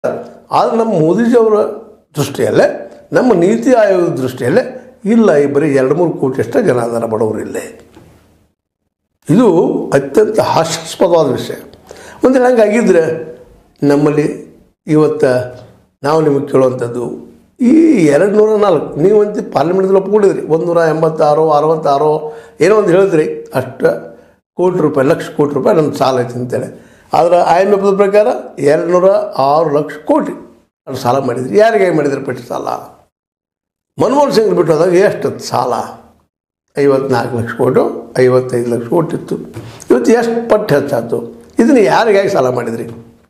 ಆದರೆ ನಮ್ಮ ಮೋದಿಜಿಯವರ ದೃಷ್ಟಿಯಲ್ಲೇ ನಮ್ಮ ನೀತಿ ಆಯೋಗದ ದೃಷ್ಟಿಯಲ್ಲೇ ಇಲ್ಲ ಈ ಬರೀ ಎರಡು ಮೂರು ಕೋಟಿ ಅಷ್ಟೇ ಜನ ಅದರ ಬಡವರು ಇಲ್ಲೇ ಇದು ಅತ್ಯಂತ ಹಾಸ್ಯಾಸ್ಪದವಾದ ವಿಷಯ ಒಂದು ವೇಳೆ ಹಂಗಾಗಿದ್ದರೆ ನಮ್ಮಲ್ಲಿ ಇವತ್ತು ನಾವು ನಿಮಗೆ ಕೇಳುವಂಥದ್ದು ಈ ಎರಡು ನೂರ ನಾಲ್ಕು ನೀವಂತ ಪಾರ್ಲಿಮೆಂಟ್ದಲ್ಲಿ ಒಪ್ಕೊಂಡಿದ್ರಿ ಒಂದು ನೂರ ಎಂಬತ್ತಾರು ಅರವತ್ತಾರು ಏನೋ ಒಂದು ಹೇಳಿದ್ರಿ ಅಷ್ಟು ಕೋಟಿ ರೂಪಾಯಿ ಲಕ್ಷ ಕೋಟಿ ರೂಪಾಯಿ ನನ್ನ ಸಾಲ ಐತಿ ಅಂತೇಳಿ ಆದರೆ ಐ ಎಮ್ ಎಫ್ ಪ್ರಕಾರ ಎರಡು ನೂರ ಆರು ಲಕ್ಷ ಕೋಟಿ ಅದು ಸಾಲ ಮಾಡಿದ್ರಿ ಯಾರಿಗೆ ಮಾಡಿದ್ರಿ ಪಟ್ಟಿ ಸಾಲ ಮನಮೋಹನ್ ಸಿಂಗ್ ಬಿಟ್ಟು ಹೋದಾಗ ಎಷ್ಟು ಸಾಲ ಐವತ್ನಾಲ್ಕು ಲಕ್ಷ ಕೋಟು ಐವತ್ತೈದು ಲಕ್ಷ ಕೋಟಿ ಇತ್ತು ಇವತ್ತು ಎಷ್ಟು ಪಟ್ಟು ಹೆಚ್ಚಾಯ್ತು ಇದನ್ನು ಯಾರಿಗಾಗಿ ಸಾಲ ಮಾಡಿದ್ರಿ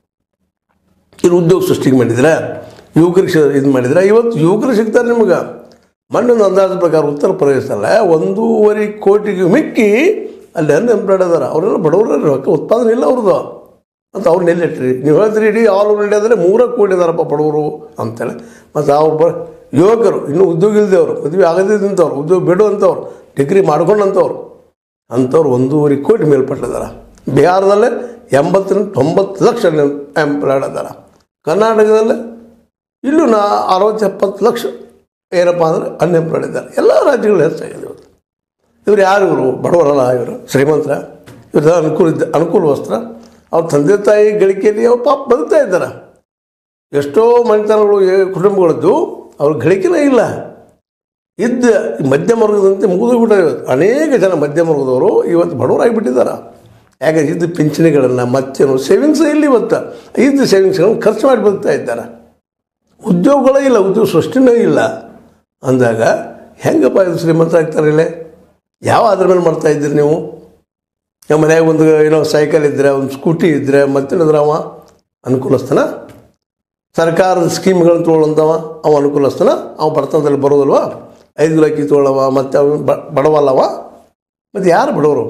ಇದು ಉದ್ಯೋಗ ಸೃಷ್ಟಿಗೆ ಮಾಡಿದ್ರೆ ಯುವಕರಿಗೆ ಇದು ಮಾಡಿದ್ರೆ ಇವತ್ತು ಯುವಕರು ಸಿಗ್ತಾರೆ ನಿಮ್ಗೆ ಮಣ್ಣೊಂದು ಅಂದಾಜು ಪ್ರಕಾರ ಉತ್ತರ ಪ್ರದೇಶದಲ್ಲ ಒಂದೂವರೆ ಕೋಟಿಗೆ ಮಿಕ್ಕಿ ಅಲ್ಲಿ ಅನ್ಎಂಪ್ಲಾಯ್ಡ್ ಅದಾರ ಅವರೆಲ್ಲ ಬಡವರು ರೊಕ್ಕ ಉತ್ಪಾದನೆ ಇಲ್ಲ ಅವ್ರದ್ದು ಮತ್ತು ಅವ್ರನ್ನ ಎಲ್ಲಿಟ್ರಿ ನೀವು ಹೇಳ್ತೀರಿ ಇಡೀ ಆಲ್ ಓವರ್ ಇಂಡಿಯಾ ಅಂದರೆ ಮೂರ ಕೋಟಿ ಇದಾರಪ್ಪ ಬಡವರು ಅಂತೇಳಿ ಮತ್ತು ಅವ್ರು ಬ ಯುವಕರು ಇನ್ನೂ ಉದ್ಯೋಗ ಇಲ್ದೇವ್ರು ಮದುವೆ ಆಗದೇ ನಿಂತವ್ರು ಉದ್ಯೋಗ ಬಿಡುವಂಥವ್ರು ಡಿಗ್ರಿ ಮಾಡ್ಕೊಂಡಂಥವ್ರು ಅಂಥವ್ರು ಒಂದೂವರೆ ಕೋಟಿ ಮೇಲ್ಪಟ್ಟಿದ್ದಾರೆ ಬಿಹಾರದಲ್ಲೇ ಎಂಬತ್ತರಿಂದ ತೊಂಬತ್ತು ಲಕ್ಷ ಎಂಪ್ಲಾಯ್ಡ್ ಅದಾರ ಕರ್ನಾಟಕದಲ್ಲೇ ಇಲ್ಲೂ ನಾ ಅರವತ್ತು ಎಪ್ಪತ್ತು ಲಕ್ಷ ಏನಪ್ಪ ಅಂದರೆ ಅನ್ಎಂಪ್ಲಾಯ್ಡ್ ಇದ್ದಾರೆ ಎಲ್ಲ ರಾಜ್ಯಗಳು ಹೆಚ್ಚಾಗಿದೆ ಇವತ್ತು ಇವ್ರು ಯಾರು ಇವರು ಬಡವರಲ್ಲ ಇವರು ಶ್ರೀಮಂತರ ಇವ್ರ ಅನುಕೂಲ ಇದ್ದ ಅನುಕೂಲವಸ್ತ್ರ ಅವ್ರ ತಂದೆ ತಾಯಿ ಗಳಿಕೆಯಲ್ಲಿ ಅವ್ರು ಪಾಪ ಬದುಕ್ತಾ ಇದ್ದಾರೆ ಎಷ್ಟೋ ಮನೆತನಗಳು ಏ- ಕುಟುಂಬಗಳದ್ದು ಅವ್ರ ಗಳಿಕೆನೇ ಇಲ್ಲ ಇದ್ದ ಈ ಮಧ್ಯಮ ವರ್ಗದಂತೆ ಮುಗಿದೋಗ್ಬಿಟ್ಟಾರೆ ಇವತ್ತು ಅನೇಕ ಜನ ಮಧ್ಯಮ ವರ್ಗದವರು ಇವತ್ತು ಬಡವರಾಗಿಬಿಟ್ಟಿದ್ದಾರೆ ಯಾಕೆ ಇದ್ದ ಪಿಂಚಣಿಗಳನ್ನು ಮತ್ತೇನು ಸೇವಿಂಗ್ಸ್ ಇಲ್ಲ ಇವತ್ತು ಇದ್ದ ಸೇವಿಂಗ್ಸ್ಗಳನ್ನು ಖರ್ಚು ಮಾಡಿ ಬದುಕ್ತಾ ಇದ್ದಾರೆ ಉದ್ಯೋಗಗಳೇ ಇಲ್ಲ ಉದ್ಯೋಗ ಸೃಷ್ಟಿನೇ ಇಲ್ಲ ಅಂದಾಗ ಹೆಂಗಪ್ಪ ಇದು ಶ್ರೀಮಂತ ಆಗ್ತಾರಿಲ್ಲ ಯಾವ ಅದ್ರ ಮೇಲೆ ಮಾಡ್ತಾ ಇದ್ದೀರಿ ನೀವು ನಮ್ಮ ಮನ್ಯಾಗ ಒಂದು ಏನೋ ಸೈಕಲ್ ಇದ್ದರೆ ಒಂದು ಸ್ಕೂಟಿ ಇದ್ದರೆ ಮತ್ತೇನಿದ್ರೆ ಅವ ಅನುಕೂಲಸ್ಥನ ಸರ್ಕಾರದ ಸ್ಕೀಮ್ಗಳನ್ನ ತೊಗೊಳ್ಳಂತವ ಅವ ಅನುಕೂಲಸ್ಥನ ಅವ ಬಡತನದಲ್ಲಿ ಬರೋದಲ್ವ ಐದು ಲಕ್ಕಿ ತೊಗೊಳ್ಳವ ಮತ್ತು ಅವನು ಬಡವಲ್ಲವ ಮತ್ತು ಯಾರು ಬಡವರು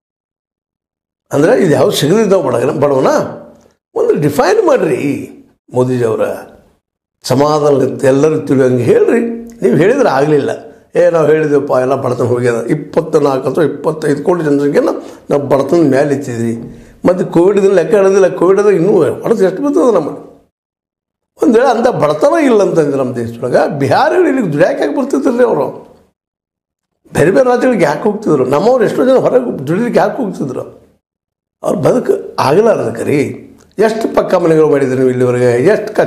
ಅಂದರೆ ಇದು ಯಾವ್ದು ಸಿಗದಿದ್ದಾವ ಬಡ ಬಡವನ ಒಂದು ಡಿಫೈನ್ ಮಾಡಿರಿ ಮೋದಿಜಿಯವರ ಸಮಾಧಾನ ಎಲ್ಲರೂ ತಿಳಿಯೋಂಗೆ ಹೇಳ್ರಿ ನೀವು ಹೇಳಿದ್ರೆ ಆಗಲಿಲ್ಲ ಏ ನಾವು ಹೇಳಿದೆವಪ್ಪ ಎಲ್ಲ ಬಡತನ ಹೋಗ್ಯದ ಇಪ್ಪತ್ತ ನಾಲ್ಕು ಅಥವಾ ಇಪ್ಪತ್ತೈದು ಕೋಟಿ ಜನಸಂಖ್ಯೆನ ನಾವು ಬಡತನ ಮೇಲೆ ಇತ್ತಿದ್ವಿ ಮತ್ತು ಕೋವಿಡ್ ಲೆಕ್ಕ ಹಿಡಿದಿಲ್ಲ ಕೋವಿಡ್ ಇನ್ನೂ ಹೊಡೆದು ಎಷ್ಟು ಬರ್ತದೆ ನಮಗೆ ಒಂದು ವೇಳೆ ಅಂಥ ಬಡತನ ಇಲ್ಲ ಅಂತಂದ್ರೆ ನಮ್ಮ ದೇಶದೊಳಗೆ ಬಿಹಾರಿಗಳು ಇಲ್ಲಿಗೆ ದುಡಿಯಾಕೆ ಬರ್ತಿದ್ರಲ್ಲ ಅವರು ಬೇರೆ ಬೇರೆ ರಾಜ್ಯಗಳಿಗೆ ಯಾಕೆ ಹೋಗ್ತಿದ್ರು ನಮ್ಮವ್ರು ಎಷ್ಟೋ ಜನ ಹೊರಗೆ ದುಡಿಲಿಕ್ಕೆ ಯಾಕೆ ಹೋಗ್ತಿದ್ರು ಅವ್ರು ಬದುಕು ಆಗಲಾರ್ದಕ್ಕೆ ರೀ ಎಷ್ಟು ಪಕ್ಕ ಮನೆಗಳು ಮಾಡಿದ್ರಿ ನೀವು ಇಲ್ಲಿವರೆಗೆ ಎಷ್ಟು